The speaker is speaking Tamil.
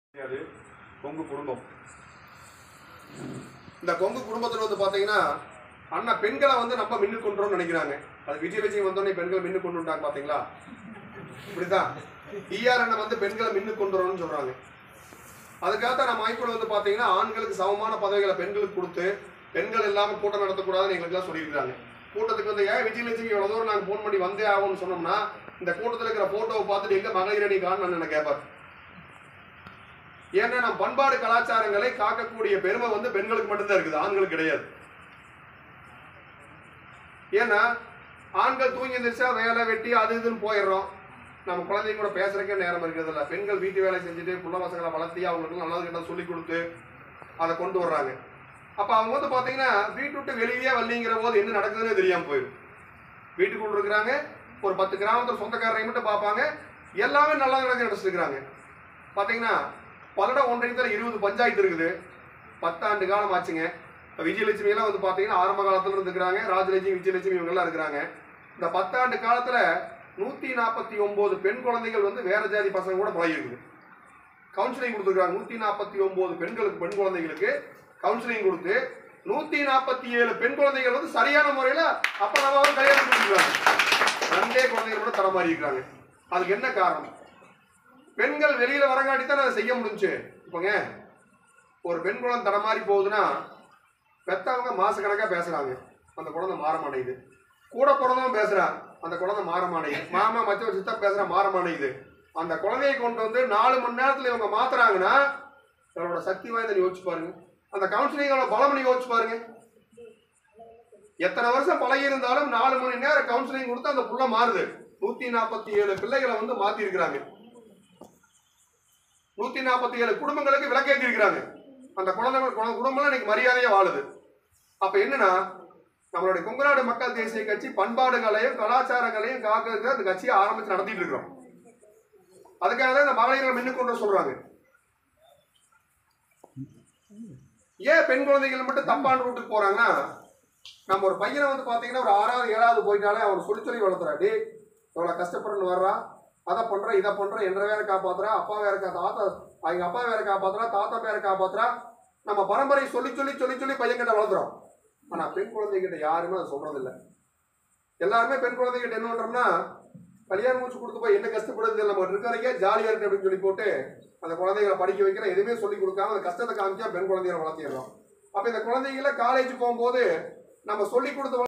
அது கொங்கு குடும்பம் இந்த கொங்கு குடும்பத்தில் வந்து பார்த்தீங்கன்னா அண்ணா பெண்களை வந்து நம்ம மின்னு கொண்டுறோம்னு நினைக்கிறாங்க அது விஜய் விஜய் வந்தோடனே பெண்கள் மின்னு கொண்டு விட்டாங்க பார்த்தீங்களா இப்படிதான் டிஆர் அண்ணன் வந்து பெண்களை மின்னு கொண்டுறோம்னு சொல்றாங்க அதுக்காக தான் நம்ம ஐக்குள்ள வந்து பார்த்தீங்கன்னா ஆண்களுக்கு சமமான பதவிகளை பெண்களுக்கு கொடுத்து பெண்கள் இல்லாமல் கூட்டம் நடத்தக்கூடாதுன்னு எங்களுக்குலாம் சொல்லியிருக்காங்க கூட்டத்துக்கு வந்து ஏன் விஜயலட்சுமி இவ்வளோ தூரம் நாங்கள் ஃபோன் பண்ணி வந்தே ஆகும்னு சொன்னோம்னா இந்த கூட்டத்தில் இருக்கிற ஃபோட்டோவை பார்த்துட்டு எங்க மகளிர் அணி காணும் என்ன கேட்பார் ஏன்னா நம் பண்பாடு கலாச்சாரங்களை காக்கக்கூடிய பெருமை வந்து பெண்களுக்கு மட்டும்தான் இருக்குது ஆண்களுக்கு கிடையாது ஏன்னா ஆண்கள் தூங்கி எந்திரிச்சா வேலை வெட்டி அது இதுன்னு போயிடுறோம் நம்ம குழந்தைங்க கூட பேசுறதுக்கே நேரம் இருக்கிறது இல்ல பெண்கள் வீட்டு வேலை செஞ்சுட்டு புள்ள பசங்களை வளர்த்தி அவங்களுக்கு நல்லது கிட்ட சொல்லி கொடுத்து அதை கொண்டு வர்றாங்க அப்ப அவங்க வந்து பாத்தீங்கன்னா வீட்டு விட்டு வெளியே வரலிங்கிற போது என்ன நடக்குதுன்னு தெரியாம போயிடும் வீட்டுக்குள்ள இருக்கிறாங்க ஒரு பத்து கிராமத்தில் சொந்தக்காரரை மட்டும் பார்ப்பாங்க எல்லாமே நல்லா நடக்க நினைச்சிருக்கிறாங்க பாத்தீங்கன்னா பல்லடம் ஒன்றியத்தில் இருபது பஞ்சாயத்து இருக்குது பத்தாண்டு காலம் ஆச்சுங்க இப்போ விஜயலட்சுமி எல்லாம் வந்து பார்த்தீங்கன்னா ஆரம்ப காலத்துல இருந்துக்கிறாங்க ராஜலட்சுமி விஜயலட்சுமி இவங்கெல்லாம் இருக்கிறாங்க இந்த பத்தாண்டு காலத்துல நூத்தி நாற்பத்தி ஒன்பது பெண் குழந்தைகள் வந்து வேற ஜாதி பசங்க கூட பழகிருக்குது கவுன்சிலிங் கொடுத்துருக்காங்க நூத்தி நாற்பத்தி ஒன்பது பெண்களுக்கு பெண் குழந்தைகளுக்கு கவுன்சிலிங் கொடுத்து நூத்தி நாற்பத்தி ஏழு பெண் குழந்தைகள் வந்து சரியான முறையில அப்ப நம்ம வந்து கல்யாணம் பண்ணிருக்காங்க ரெண்டே குழந்தைகள் கூட தரமாறி இருக்காங்க அதுக்கு என்ன காரணம் பெண்கள் வெளியில வரங்காட்டி தான் அதை செய்ய முடிஞ்சுச்சு இப்போங்க ஒரு பெண் குழந்தை தடமாறி போகுதுன்னா பெத்தவங்க மாசக்கணக்கா பேசுறாங்க அந்த குழந்தை மாற மாட்டேங்குது கூட பிறந்தவன் பேசுறான் அந்த குழந்தை மாற மாட்டேங்குது மாமா மச்ச சித்தம் பேசுறா மாற மாட்டேங்குது அந்த குழந்தையை கொண்டு வந்து நாலு மணி நேரத்துல இவங்க மாத்துறாங்கன்னா இவரோட சக்தி வாய்ந்த யோசிச்சு பாருங்க அந்த கவுன்சிலிங்கோட பலம் யோசிச்சு பாருங்க எத்தனை வருஷம் பழகி இருந்தாலும் நாலு மணி நேரம் கவுன்சிலிங் கொடுத்து அந்த புள்ள மாறுது நூத்தி நாற்பத்தி ஏழு பிள்ளைகளை வந்து மாத்தி இருக்கிறாங்க நூத்தி நாற்பத்தி ஏழு குடும்பங்களுக்கு விளக்கேற்றி இருக்கிறாங்க அந்த குழந்தைகள் குழந்தை குடும்பம்லாம் இன்னைக்கு மரியாதையா வாழுது அப்ப என்னன்னா நம்மளுடைய கொங்குநாடு மக்கள் தேசிய கட்சி பண்பாடுகளையும் கலாச்சாரங்களையும் காக்கிறதுக்கு அந்த கட்சியை ஆரம்பிச்சு நடத்திட்டு இருக்கிறோம் அதுக்காக தான் இந்த மகளிர்கள் மின்னு கொண்டு சொல்றாங்க ஏன் பெண் குழந்தைகள் மட்டும் தப்பான ரூட்டுக்கு போறாங்கன்னா நம்ம ஒரு பையனை வந்து பாத்தீங்கன்னா ஒரு ஆறாவது ஏழாவது போயிட்டாலே அவன் சொல்லி சொல்லி வளர்த்துறா டே இவ்வளவு கஷ்டப்படுறன்னு வர்றா அதை பண்ற இதை பண்ற என்ற வேற காப்பாத்துறா அப்பா வேற கா தாத்தா அவங்க அப்பா வேற காப்பாத்துறா தாத்தா வேற காப்பாத்துறா நம்ம பரம்பரை சொல்லி சொல்லி சொல்லி சொல்லி பையன் கிட்ட வளர்த்துறோம் ஆனா பெண் குழந்தைகிட்ட யாருமே அதை சொல்றது இல்ல எல்லாருமே பெண் குழந்தைகிட்ட என்ன பண்றோம்னா கல்யாணம் முடிச்சு கொடுத்து போய் என்ன கஷ்டப்படுறது நம்ம இருக்கிறீங்க ஜாலியா இருக்கு அப்படின்னு சொல்லி போட்டு அந்த குழந்தைகளை படிக்க வைக்கிற எதுவுமே சொல்லி கொடுக்காம அந்த கஷ்டத்தை காமிச்சா பெண் குழந்தைகளை வளர்த்திடுறோம் அப்ப இந்த குழந்தைகளை காலேஜ் போகும்போது நம்ம சொல்லி கொடுத்த